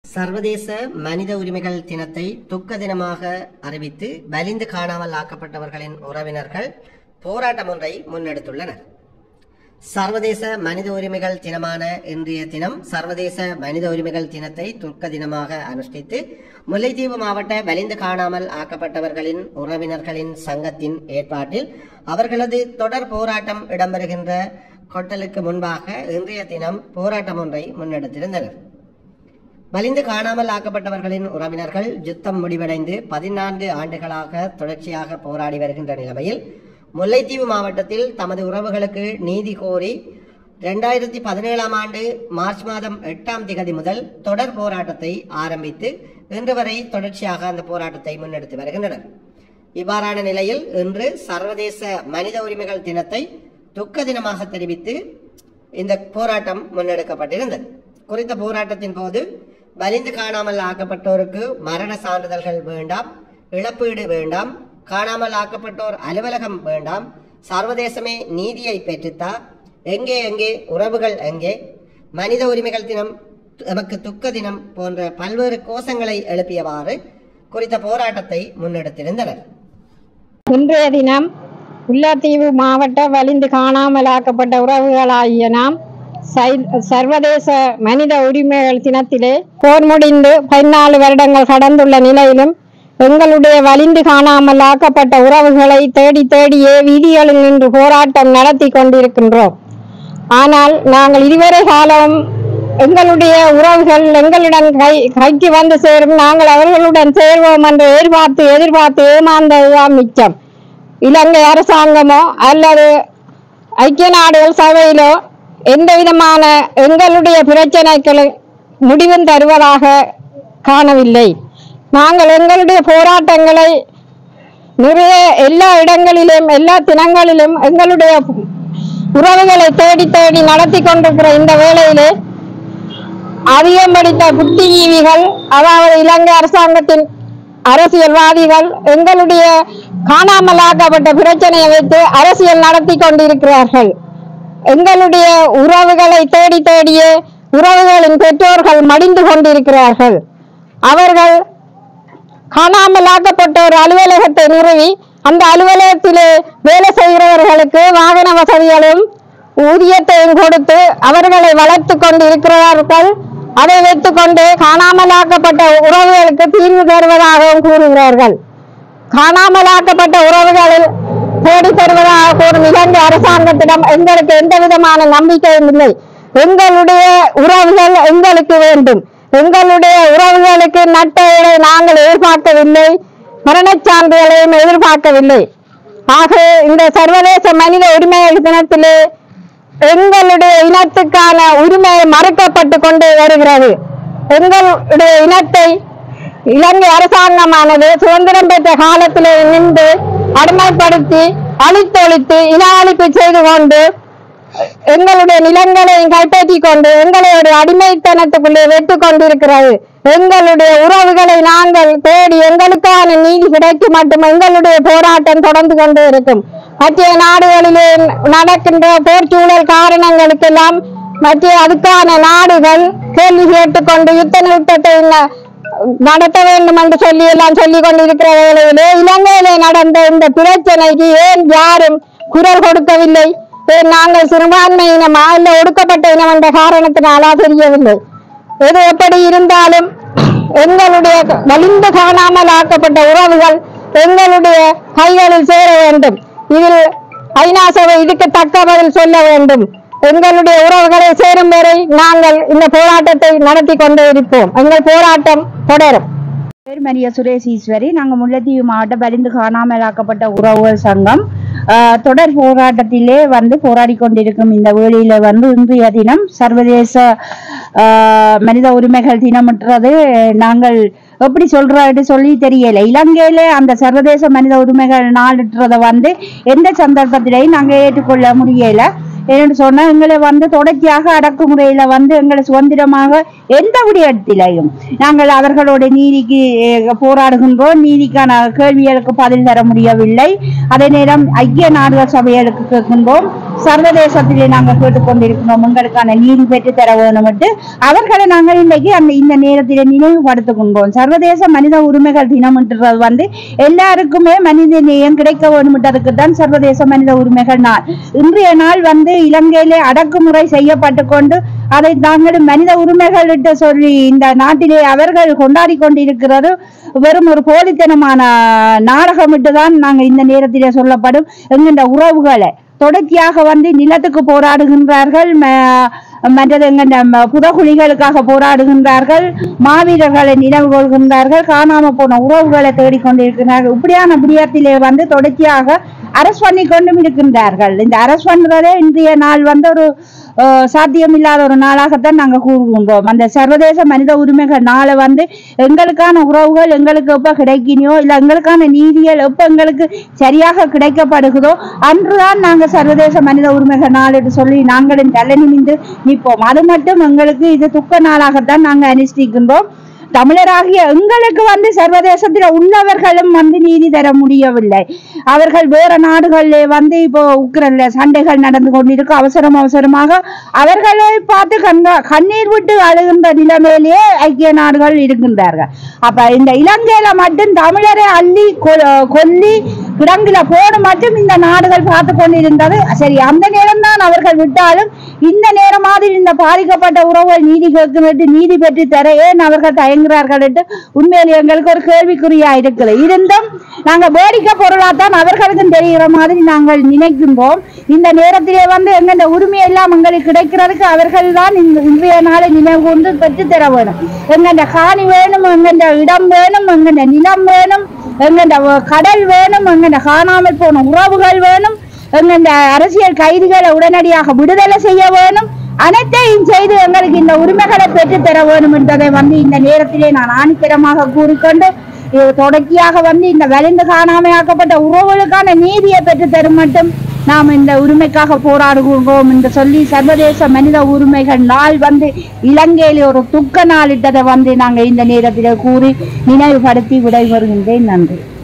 சர்வதேச மனித உரிமைகள் தினத்தை துக்க தினமாக அறிவித்து வலிந்து காணாமல் ஆக்கப்பட்டவர்களின் உறவினர்கள் போராட்டம் ஒன்றை முன்னெடுத்துள்ளனர் சர்வதேச மனித உரிமைகள் தினமான இன்றைய தினம் சர்வதேச மனித உரிமைகள் தினத்தை துக்க தினமாக அனுஷ்டித்து முல்லைத்தீவு மாவட்ட வலிந்து காணாமல் ஆக்கப்பட்டவர்களின் உறவினர்களின் சங்கத்தின் ஏற்பாட்டில் அவர்களது தொடர் போராட்டம் இடம்பெறுகின்ற கொட்டலுக்கு முன்பாக இன்றைய தினம் போராட்டம் ஒன்றை முன்னெடுத்திருந்தனர் வலிந்து காணாமல் ஆக்கப்பட்டவர்களின் உறவினர்கள் யுத்தம் முடிவடைந்து பதினான்கு ஆண்டுகளாக தொடர்ச்சியாக போராடி வருகின்ற நிலைமையில் முல்லைத்தீவு மாவட்டத்தில் தமது உறவுகளுக்கு நீதி கோரி இரண்டாயிரத்தி பதினேழாம் ஆண்டு மார்ச் மாதம் எட்டாம் திகதி முதல் தொடர் போராட்டத்தை ஆரம்பித்து இன்று வரை தொடர்ச்சியாக அந்த போராட்டத்தை முன்னெடுத்து வருகின்றனர் இவ்வாறான நிலையில் இன்று சர்வதேச மனித உரிமைகள் தினத்தை துக்க தினமாக தெரிவித்து இந்த போராட்டம் முன்னெடுக்கப்பட்டிருந்தது குறித்த போராட்டத்தின் போது வலிந்து காணாமல் ஆக்கப்பட்டோருக்கு மரண சான்றிதழ்கள் வேண்டாம் இழப்பீடு வேண்டாம் காணாமல் ஆக்கப்பட்டோர் அலுவலகம் வேண்டாம் சர்வதேசமே நீதியை பெற்றுத்தா எங்கே எங்கே உறவுகள் எங்கே மனித உரிமைகள் தினம் நமக்கு துக்க தினம் போன்ற பல்வேறு கோஷங்களை எழுப்பியவாறு குறித்த போராட்டத்தை முன்னெடுத்திருந்தனர் இன்றைய தினம் முல்லைத்தீவு மாவட்ட வலிந்து காணாமலாக்கப்பட்ட உறவுகளாகிய நாம் சை- சர்வதேச மனித உரிமைகள் தினத்திலே போர் முடிந்து பதினாலு வருடங்கள் கடந்துள்ள நிலையிலும் எங்களுடைய வலிந்து காணாமல் ஆக்கப்பட்ட உறவுகளை தேடி தேடியே வீதிகளில் நின்று போராட்டம் நடத்தி கொண்டிருக்கின்றோம் ஆனால் நாங்கள் இதுவரை காலம் எங்களுடைய உறவுகள் எங்களிடம் கை கைக்கு வந்து சேரும் நாங்கள் அவர்களுடன் சேர்வோம் என்று எதிர்பார்த்து எதிர்பார்த்து ஏமாந்ததுதான் மிச்சம் இலங்கை அரசாங்கமோ அல்லது ஐக்கிய நாடுகள் சபையிலோ எந்த விதமான எங்களுடைய பிரச்சனைகளை முடிவும் தருவதாக காணவில்லை நாங்கள் எங்களுடைய போராட்டங்களை நிறைய எல்லா இடங்களிலும் எல்லா தினங்களிலும் எங்களுடைய உறவுகளை தேடி தேடி நடத்தி கொண்டிருக்கிற இந்த வேளையிலே அதிகம் படித்த புத்திஜீவிகள் அதாவது இலங்கை அரசாங்கத்தின் அரசியல்வாதிகள் எங்களுடைய காணாமலாக்கப்பட்ட பிரச்சனையை வைத்து அரசியல் நடத்தி கொண்டிருக்கிறார்கள் எங்களுடைய உறவுகளை தேடி தேடியே உறவுகளின் பெற்றோர்கள் மடிந்து கொண்டிருக்கிறார்கள் அவர்கள் காணாமலாக்கப்பட்ட ஒரு அலுவலகத்தை நிறுவி அந்த அலுவலகத்திலே வேலை செய்கிறவர்களுக்கு வாகன வசதிகளும் ஊதியத்தையும் கொடுத்து அவர்களை வளர்த்து கொண்டு இருக்கிறார்கள் அதை வைத்துக்கொண்டு காணாமலாக்கப்பட்ட உறவுகளுக்கு தீர்வு தருவதாகவும் கூறுகிறார்கள் காணாமலாக்கப்பட்ட உறவுகளில் தேடி தருவதாக கூறும் இலங்கை அரசாங்கத்திடம் எங்களுக்கு எந்த விதமான நம்பிக்கையும் இல்லை எங்களுடைய உறவுகள் எங்களுக்கு வேண்டும் எங்களுடைய உறவுகளுக்கு நட்டையை நாங்கள் எதிர்பார்க்கவில்லை மரணச் சான்றிதழையும் எதிர்பார்க்கவில்லை ஆக இந்த சர்வதேச மனித உரிமைகள் தினத்திலே எங்களுடைய இனத்துக்கான உரிமை மறுக்கப்பட்டு கொண்டு வருகிறது எங்களுடைய இனத்தை இலங்கை அரசாங்கமானது சுதந்திரம் பெற்ற காலத்திலே நின்று அடிமைப்படுத்தி அழித்தொழித்து இன அழிப்பு செய்து கொண்டு எங்களுடைய நிலங்களை கைப்பற்றி கொண்டு எங்களுடைய அடிமைத்தனத்துக்குள்ளே வெட்டு கொண்டிருக்கிறது எங்களுடைய உறவுகளை நாங்கள் தேடி எங்களுக்கான நீதி கிடைக்க மட்டும் எங்களுடைய போராட்டம் தொடர்ந்து கொண்டே இருக்கும் மற்ற நாடுகளிலே நடக்கின்ற போர்ச்சூழல் காரணங்களுக்கெல்லாம் மற்ற அதுக்கான நாடுகள் கேள்வி கேட்டுக்கொண்டு யுத்த நிறுத்தத்தை ந- நடத்த வேண்டும் என்று சொல்லி எல்லாம் சொல்லிக் கொண்டிருக்கிற வேளையிலே இலங்கையிலே நடந்த இந்த பிரச்சனைக்கு ஏன் யாரும் குரல் கொடுக்கவில்லை ஏன் நாங்கள் சிறுபான்மை இனமா இல்ல ஒடுக்கப்பட்ட இனம் என்ற காரணத்தினாலா தெரியவில்லை எது எப்படி இருந்தாலும் எங்களுடைய வலிந்து காணாமல் ஆக்கப்பட்ட உறவுகள் எங்களுடைய கைகளில் சேர வேண்டும் இதில் ஐநா சபை இதுக்கு தக்க பதில் சொல்ல வேண்டும் எங்களுடைய உறவுகளை சேரும் வரை நாங்கள் இந்த போராட்டத்தை நடத்தி கொண்டே இருப்போம் எங்கள் போராட்டம் தொடரும் பேர் மரிய சுரேஷ் ஈஸ்வரி நாங்கள் முல்லைத்தீவு மாவட்ட பரிந்து காணாமலாக்கப்பட்ட உறவுகள் சங்கம் ஆஹ், தொடர் போராட்டத்திலே வந்து போராடி கொண்டிருக்கும் இந்த வேளையில வந்து இன்றைய தினம் சர்வதேச ஆஹ், மனித உரிமைகள் தினம்ன்றது நாங்கள் எப்படி சொல்றது சொல்லி தெரியல இலங்கையில அந்த சர்வதேச மனித உரிமைகள் நாளுன்றதை வந்து எந்த சந்தர்ப்பத்திலையும் நாங்கள் ஏற்றுக்கொள்ள முடியல ஏன்னு சொன்னா எங்களை வந்து தொடர்ச்சியாக அடக்குமுறையில வந்து எங்களை சுதந்திரமாக எந்த விடயத்திலையும் நாங்கள் அவர்களோட நீதிக்கு அஹ், போராடுகின்றோம் நீதிக்கான கேள்விகளுக்கு பதில் தர முடியவில்லை அதே நேரம் ஐக்கிய நாடுகள் சபைகளுக்கு கேட்கின்றோம் சர்வதேசத்திலே நாங்கள் கேட்டுக்கொண்டிருக்கிறோம் உங்களுக்கான நீதி பெற்று தர வேணும்ட்டு அவர்களை நாங்கள் இன்னைக்கு அந்த இந்த நேரத்திலே நினைவுபடுத்துகின்றோம் சர்வதேச மனித உரிமைகள் தினம்ன்றது வந்து எல்லாருக்குமே மனித நேயம் கிடைக்க வேணும்ன்றதுக்கு தான் சர்வதேச மனித உரிமைகள் நாள் இன்றைய நாள் வந்து இலங்கையிலே அடக்குமுறை செய்யப்பட்டு கொண்டு அதை தாங்களும் மனித உரிமைகள் என்று சொல்லி இந்த நாட்டிலே அவர்கள் கொண்டாடி கொண்டிருக்கிறது வெறும் ஒரு போலித்தனமான நாடகம் தான் நாங்கள் இந்த நேரத்திலே சொல்லப்படும் என்கின்ற உறவுகளை தொடர்ச்சியாக வந்து நிலத்துக்கு போராடுகின்றார்கள் ம- மற்றது எங்கண்ட ம- புதகுழிகளுக்காக போராடுகின்றார்கள் மாவீரர்களை நினைவு கொள்கின்றார்கள் காணாம போன உறவுகளை தேடிக்கொண்டிருக்கிறார்கள் இப்படியான விடயத்திலே வந்து தொடர்ச்சியாக அரசு பண்ணி கொண்டும் இருக்கின்றார்கள் இந்த அரசு பண்றதே இன்றைய நாள் வந்து ஒரு அஹ், சாத்தியமில்லாத ஒரு நாளாகத்தான் நாங்கள் கூறுகின்றோம் அந்த சர்வதேச மனித உரிமைகள் நாளை வந்து எங்களுக்கான உறவுகள் எங்களுக்கு எப்ப கிடைக்கினியோ இல்ல எங்களுக்கான நீதிகள் எப்ப எங்களுக்கு சரியாக கிடைக்கப்படுகிறதோ அன்றுதான் நாங்க சர்வதேச மனித உரிமைகள் நாள் என்று சொல்லி நாங்களும் தலை நிமிந்து நிற்போம் அது மட்டும் எங்களுக்கு இது துக்க நாளாகத்தான் நாங்க அனுஷ்டிக்கின்றோம் தமிழராகிய எங்களுக்கு வந்து சர்வதேசத்தில் உள்ளவர்களும் வந்து நீதி தர முடியவில்லை அவர்கள் வேற நாடுகளிலே வந்து இப்போ உக்ரைன்ல சண்டைகள் நடந்து கொண்டிருக்கு அவசரம் அவசரமாக அவர்களை பார்த்து கண்க கண்ணீர் விட்டு அழுகின்ற நிலைமையிலேயே ஐக்கிய நாடுகள் இருக்கின்றார்கள் அப்ப இந்த இலங்கையில மட்டும் தமிழரை அள்ளி கொ- கொல்லி கிடங்குல போடு மட்டும் இந்த நாடுகள் பார்த்து கொண்டிருந்தது சரி அந்த நேரம் தான் அவர்கள் விட்டாலும் இந்த நேரம் மாதிரி இந்த பாதிக்கப்பட்ட உறவுகள் நீதி கேட்கிறது நீதி பெற்று தர ஏன் அவர்கள் தயங்குகிறார்கள் என்று உண்மையில் எங்களுக்கு ஒரு கேள்விக்குறியா இருக்குது இருந்தும் நாங்க வேடிக்கை பொருளாத்தான் அவர்களுக்கும் தெரிகிற மாதிரி நாங்கள் நினைக்கின்றோம் இந்த நேரத்திலே வந்து எங்க உரிமை எல்லாம் எங்களுக்கு கிடைக்கிறதுக்கு அவர்கள் தான் இந்த இன்றைய நாளை நினைவு கொண்டு பெற்று தர வேணும் எங்கண்ட காணி வேணும் எங்கண்ட இடம் வேணும் எங்கண்ட நிலம் வேணும் எங்கண்ட வ- கடல் வேணும் எங்கண்ட காணாமல் போன உறவுகள் வேணும் எங்கண்ட அரசியல் கைதிகளை உடனடியாக விடுதலை செய்ய வேணும் அனைத்தையும் செய்து எங்களுக்கு இந்த உரிமைகளை பெற்றுத் தர வேணும் என்பதை வந்து இந்த நேரத்திலே நான் ஆணித்தரமாக கூறிக்கொண்டு இது தொடர்ச்சியாக வந்து இந்த வலிந்து காணாமையாக்கப்பட்ட உறவுகளுக்கான நீதியை பெற்றுத் தரும் மட்டும் நாம் இந்த உரிமைக்காக போராடுகிறோம் என்று சொல்லி சர்வதேச மனித உரிமைகள் நாள் வந்து இலங்கையில் ஒரு துக்க நாளிட்டதை வந்து நாங்கள் இந்த நேரத்தில் கூறி நினைவுபடுத்தி விடைபெறுகின்றேன் நன்றி